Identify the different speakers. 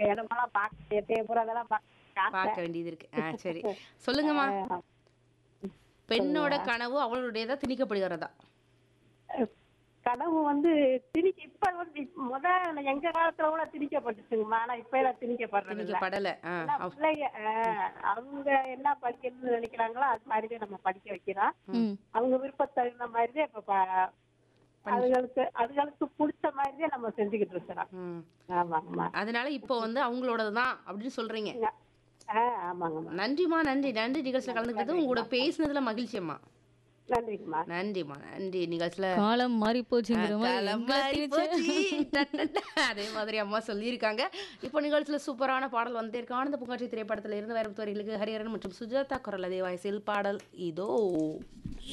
Speaker 1: இருக்க இடமெல்லாம் பார்க்க எட்டயபுரம் அதெல்லாம் பார்க்க
Speaker 2: பார்க்க வேண்டியது இருக்கு ஆ சரி சொல்லுங்கம்மா பெண்ணோட கனவு அவளுடையதா திணிக்கப்படுகிறதா
Speaker 1: கனவு வந்து திணிக்க இப்ப வந்து இப்ப முத எங்க காலத்துல கூட திணிக்கப்பட்டுச்சுங்கம்மா ஆனா இப்ப எல்லாம் திணிக்கப்படுறது இல்ல
Speaker 2: திணிக்கப்படல ஆ
Speaker 1: ஆனா பிள்ளைங்க ஆஹ், அவங்க என்ன படிக்கணும்னு நினைக்கிறாங்களோ அது மாதிரிதான் நம்ம படிக்க வைக்கிறோம்
Speaker 3: ம்
Speaker 1: அவங்க விருப்பத் தகுந்த மாதிரிதான் இப்ப ப- அதுகளுக்கு அதுகளுக்கு பிடிச்ச மாதிரிதான் நம்ம செஞ்சுக்கிட்டு இருக்கிறோம்
Speaker 2: ம்.
Speaker 1: ஆமாங்கம்மா
Speaker 2: அதனால இப்போ வந்து அவங்களோடது தான் அப்படின்னு சொல்றீங்க
Speaker 1: ஆஹ் ஆமாங்கம்மா
Speaker 2: நன்றிம்மா நன்றி நன்றி நிகழ்ச்சியில் கலந்துக்கிட்டது உங்களோட பேசுனதுல மகிழ்ச்சி அம்மா
Speaker 1: நன்றிங்கம்மா
Speaker 2: நன்றிம்மா நன்றி நிகழ்ச்சியில
Speaker 3: காலம் மாறி போச்சுங்கிற மாதிரி
Speaker 2: காலம்
Speaker 3: எங்களை
Speaker 2: மாறி
Speaker 3: திணிச்சு-
Speaker 2: போச்சு. டட்டட்டா. அதே மாதிரி அம்மா சொல்லியிருக்காங்க இப்போ நிகழ்ச்சியில சூப்பரான பாடல் வந்தே இருக்கு ஆனந்த பூங்காட்சி திரைப்படத்துல இருந்து வரும் துறைகளுக்கு ஹரிஹரன் மற்றும் சுஜாதா குரல் அதே வயசில் பாடல் இதோ